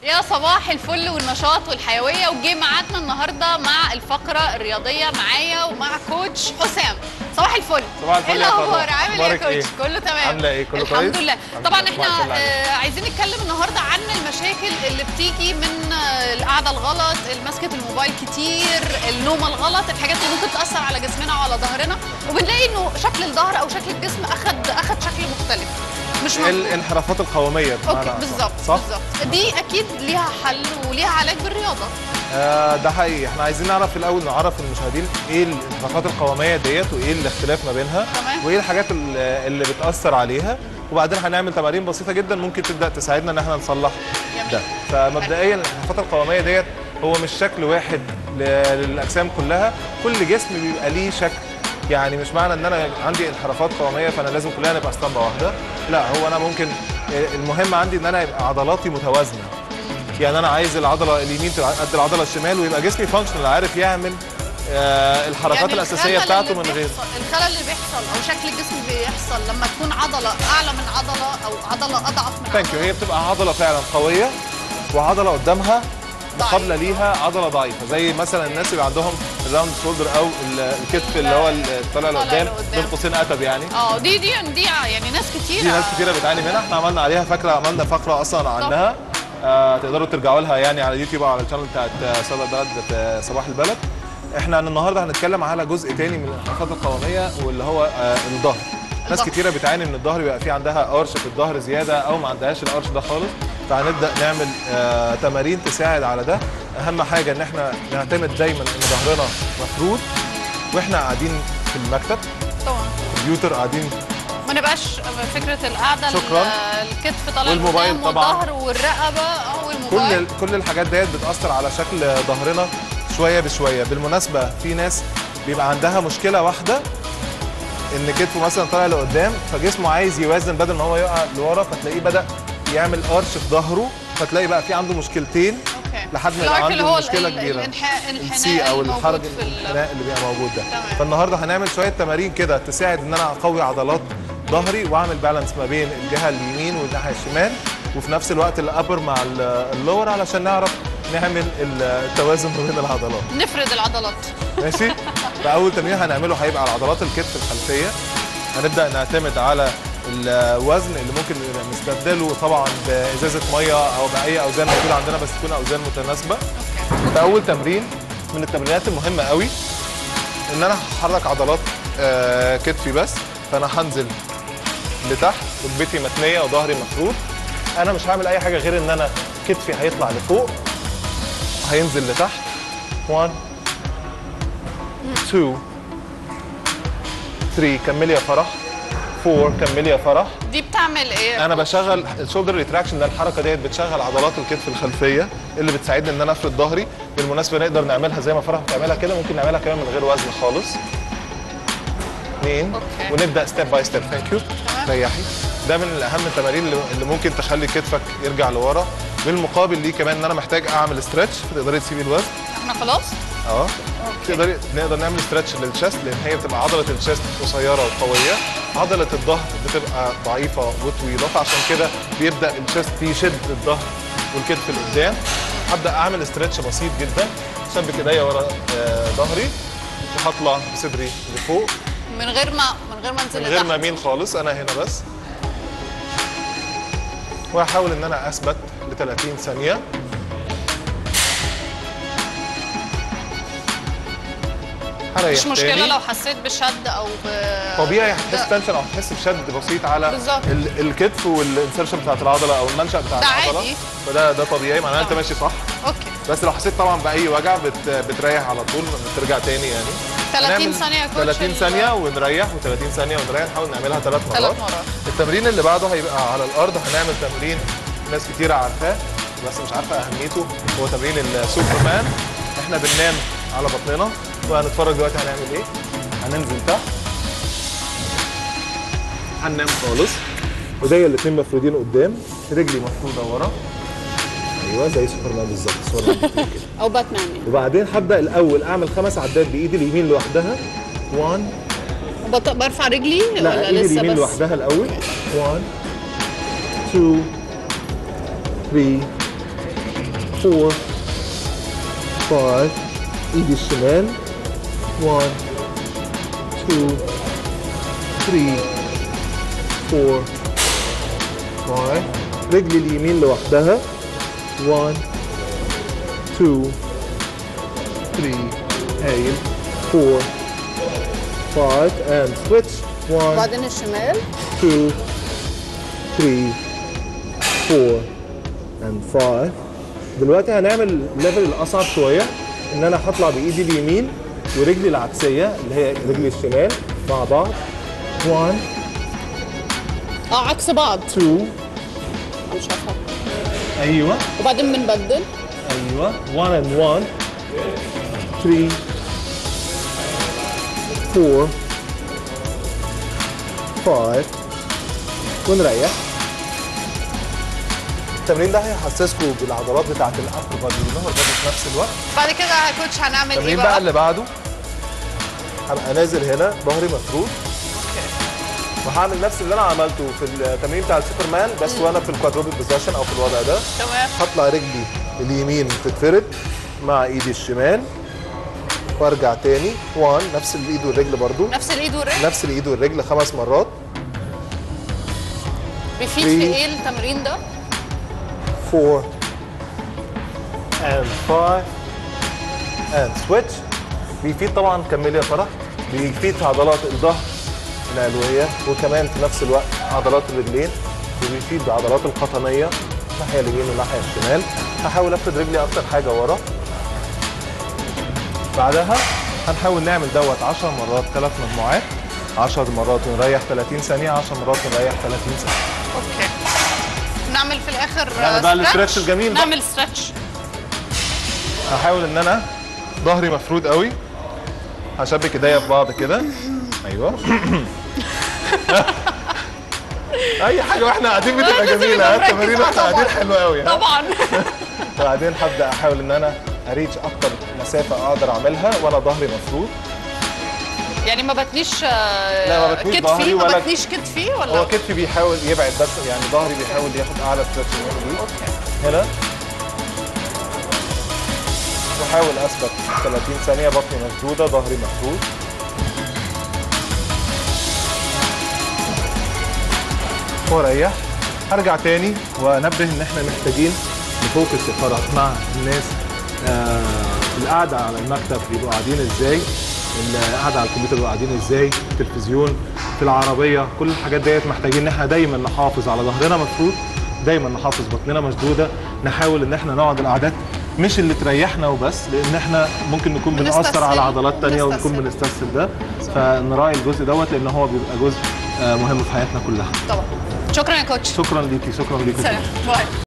يا صباح الفل والنشاط والحيويه وجه ميعادنا النهارده مع الفقره الرياضيه معايا ومع كوتش حسام صباح الفل صباح الفل ايه يا فرح. الاخبار عامل ايه يا أخبارك إيه؟ كوتش كله تمام عاملة إيه؟ كله الحمد كويس؟ لله الحمد طبعا لله. احنا صباح الفل عليك. آه عايزين نتكلم النهارده عن المشاكل اللي بتيجي من آه القعده الغلط مسكه الموبايل كتير النوم الغلط الحاجات اللي ممكن تاثر على جسمنا وعلى ظهرنا وبنلاقي انه شكل الظهر او شكل الجسم اخد اخد شكل مختلف مش مظبوط الانحرافات القوميه بمعنى اوكي أصح. بالظبط صح بالظبط دي اكيد ليها حل وليها علاج بالرياضه آه ده حقيقي احنا عايزين نعرف في الاول نعرف المشاهدين ايه الانحرافات القوميه ديت وايه الاختلاف ما بينها تمام. وايه الحاجات ال- اللي بتاثر عليها وبعدين هنعمل تمارين بسيطه جدا ممكن تبدا تساعدنا ان احنا نصلح جميل. ده فمبدئيا الانحرافات القوميه ديت هو مش شكل واحد ل- للاجسام كلها كل جسم بيبقى ليه شكل يعني مش معنى ان انا عندي انحرافات قوميه فانا لازم كلنا نبقى اسطمبه واحده لا هو انا ممكن المهم عندي ان انا يبقى عضلاتي متوازنه يعني انا عايز العضله اليمين تبقى قد العضله الشمال ويبقى جسمي فانكشنال عارف يعمل آه الحركات يعني الاساسيه الخلل بتاعته اللي من غير بيحصل- الخلل اللي بيحصل او شكل الجسم بيحصل لما تكون عضله اعلى من عضله او عضله اضعف من ثانك يو عضله هي بتبقى عضله فعلا قويه وعضله قدامها مقابله ضعيفة. ليها عضله ضعيفه زي مثلا الناس اللي عندهم الراوند شولدر او ال- الكتف اللي هو الطالع طالع لقدام لقدام. بين قوسين اتب يعني اه دي دي دي يعني ناس كتير دي ناس كتيره بتعاني منها احنا عملنا عليها فكره عملنا فقره اصلا عنها آه تقدروا ترجعوا لها يعني على اليوتيوب او على الشانل بتاعت آه، صدى البلد في صباح البلد احنا النهارده هنتكلم على جزء تاني من الانحرافات القوميه واللي هو آه الظهر ناس الظهر. كتيره بتعاني من الظهر بيبقى في عندها قرش في الظهر زياده او ما عندهاش القرش ده خالص فهنبدا نعمل آه تمارين تساعد على ده اهم حاجه ان احنا نعتمد دايما ان ظهرنا مفرود واحنا قاعدين في المكتب طبعا كمبيوتر قاعدين ما نبقاش فكره القعده شكراً. الكتف طالع والموبايل لقدام طبعاً. والظهر والرقبه اه كل والموبايل كل الحاجات ديت بتاثر على شكل ظهرنا شويه بشويه بالمناسبه في ناس بيبقى عندها مشكله واحده ان كتفه مثلا طالع لقدام فجسمه عايز يوازن بدل ما هو يقع لورا فتلاقيه بدا يعمل قرش في ظهره فتلاقي بقى في عنده مشكلتين اوكي لحد ما الارك يبقى اللي عنده هو مشكله ال- كبيره الانحناء السي او اللي الحرج موجود في ال- الانحناء اللي بيبقى موجود ده تمام. فالنهارده هنعمل شويه تمارين كده تساعد ان انا اقوي عضلات ظهري واعمل بالانس ما بين الجهه اليمين والناحيه الشمال وفي نفس الوقت الابر مع ال- اللور علشان نعرف نعمل التوازن ما بين العضلات نفرد العضلات ماشي فاول تمرين هنعمله هيبقى على عضلات الكتف الخلفيه هنبدا نعتمد على الوزن اللي ممكن نستبدله طبعا بازازه ميه او باي اوزان موجوده عندنا بس تكون اوزان متناسبه اوكي فاول تمرين من التمرينات المهمه قوي ان انا هحرك عضلات آه، كتفي بس فانا هنزل لتحت ركبتي متنيه وظهري مفرود انا مش هعمل اي حاجه غير ان انا كتفي هيطلع لفوق هينزل لتحت 1 2 3 كملي يا فرح 4 كملي يا فرح دي بتعمل ايه انا بشغل الشولدر ريتراكشن ده الحركه ديت بتشغل عضلات الكتف الخلفيه اللي بتساعدني ان انا افرد ظهري بالمناسبه نقدر نعملها زي ما فرح بتعملها كده ممكن نعملها كمان من غير وزن خالص اثنين أوكي. ونبدا ستيب باي ستيب ثانك يو تمام. ريحي ده من اهم التمارين اللي- اللي ممكن تخلي كتفك يرجع لورا بالمقابل ليه كمان ان انا محتاج اعمل ستريتش فتقدري تسيبي الوزن احنا خلاص اه تقدري نقدر نعمل ستريتش للشست لان هي بتبقى عضله الشست قصيره وقويه عضله الظهر بتبقى ضعيفه وطويله فعشان كده بيبدا الشست يشد الظهر والكتف لقدام هبدا اعمل ستريتش بسيط جدا شبك ايديا ورا آه، ظهري وهطلع بصدري لفوق من غير ما من غير ما انزل من غير ما لتحت. امين خالص انا هنا بس وهحاول ان انا اثبت ل 30 ثانيه هريح مش مشكله تاني. لو حسيت بشد او ب طبيعي هتحس ده- تنشن او هتحس بشد بسيط على بالظبط. ال- الكتف والانسرشن بتاعت العضله او المنشا بتاع ده العضله عادي. فده ده طبيعي معناه انت طبعا. ماشي صح اوكي بس لو حسيت طبعا باي وجع بت بتريح على طول بترجع تاني يعني 30 هنعمل ثانية يا كوتش 30 ال- ثانيه ونريح و30 ثانيه ونريح نحاول نعملها ثلاث مرات ثلاث مرات التمرين اللي بعده هيبقى على الارض هنعمل تمرين ناس كتيره عارفاه بس مش عارفه اهميته هو تمرين السوبرمان احنا بننام على بطننا وهنتفرج دلوقتي هنعمل ايه هننزل تحت هننام خالص ايديا الاثنين مفرودين قدام رجلي مفروده ورا ايوه زي سوبرمان بالظبط سوبرمان كده. او باتمان وبعدين هبدا الاول اعمل خمس عدات بايدي اليمين لوحدها 1 بط- برفع رجلي لا ولا ايدي لسه اليمين بس لوحدها الاول 1 2 3 four five ايدي الشمال one two three four five رجلي اليمين لوحدها one two three هايل four five and switch one وبعدين الشمال two, three, four, and five. دلوقتي هنعمل الليفل الأصعب شوية إن أنا هطلع بإيدي اليمين ورجلي العكسية اللي هي رجلي الشمال مع بعض. one, اه عكس بعض two, مش عارفه أيوه وبعدين بنبدل أيوه one and one, three, four, five ونريح التمرين ده هيحسسكم بالعضلات بتاعت الابر بادي واللور بادي في نفس الوقت بعد كده يا كوتش هنعمل ايه التمرين بقى بقى؟ اللي بعده هبقى نازل هنا ظهري مفرود وهعمل نفس اللي انا عملته في التمرين بتاع السوبرمان بس وانا في الكوادروبيك بوزيشن او في الوضع ده تمام هطلع رجلي اليمين تتفرد مع ايدي الشمال وارجع تاني 1 نفس الايد والرجل برضو نفس الايد والرجل نفس الايد والرجل خمس مرات بيفيد three. في ايه التمرين ده؟ 4 and 5 and switch بيفيد طبعا كملي يا فرح بيفيد عضلات الظهر العلوية وكمان في نفس الوقت عضلات الرجلين وبيفيد بعضلات القطنية الناحية اليمين والناحية الشمال هحاول افرد رجلي اكتر حاجة ورا بعدها هنحاول نعمل دوت 10 مرات ثلاث مجموعات 10 مرات ونريح 30 ثانية 10 مرات ونريح 30 ثانية اوكي نعمل في الاخر نعمل بقى stretch. الاسترتش الجميل بقى. نعمل ستريتش هحاول ان انا ظهري مفرود قوي هشبك ايديا في بعض كده ايوه اي حاجه واحنا قاعدين بتبقى لازم جميله نبقى ها التمارين مركزة واحنا قاعدين طبعاً. حلوه قوي ها طبعا وبعدين هبدا احاول ان انا اريتش اكتر مسافه اقدر اعملها وانا ظهري مفرود يعني ما بتنيش آه، لا، ما بتنيش ظهري كتفي ما ولا- بتنيش كتفي ولا هو كتفي بيحاول يبعد بس يعني ظهري بيحاول ياخد اعلى ستريتش من اوكي هنا واحاول اثبت 30 ثانيه بطني مشدوده ظهري مفرود واريح هرجع تاني وانبه ان احنا محتاجين نفوكس يا فرح مع الناس آه القعده على المكتب بيبقوا قاعدين ازاي القعده على الكمبيوتر بيبقوا قاعدين ازاي التلفزيون في العربيه كل الحاجات ديت محتاجين ان احنا دايما نحافظ على ظهرنا مفروض دايما نحافظ بطننا مشدوده نحاول ان احنا نقعد القعدات مش اللي تريحنا وبس لان احنا ممكن نكون بنأثر بنستسهل. على عضلات تانية ونكون بنستسهل. بنستسهل ده فنراعي الجزء دوت لان هو بيبقى جزء آه، مهم في حياتنا كلها طبعا شكرا يا كوتش شكرا ليكي شكرا ليكي سلام باي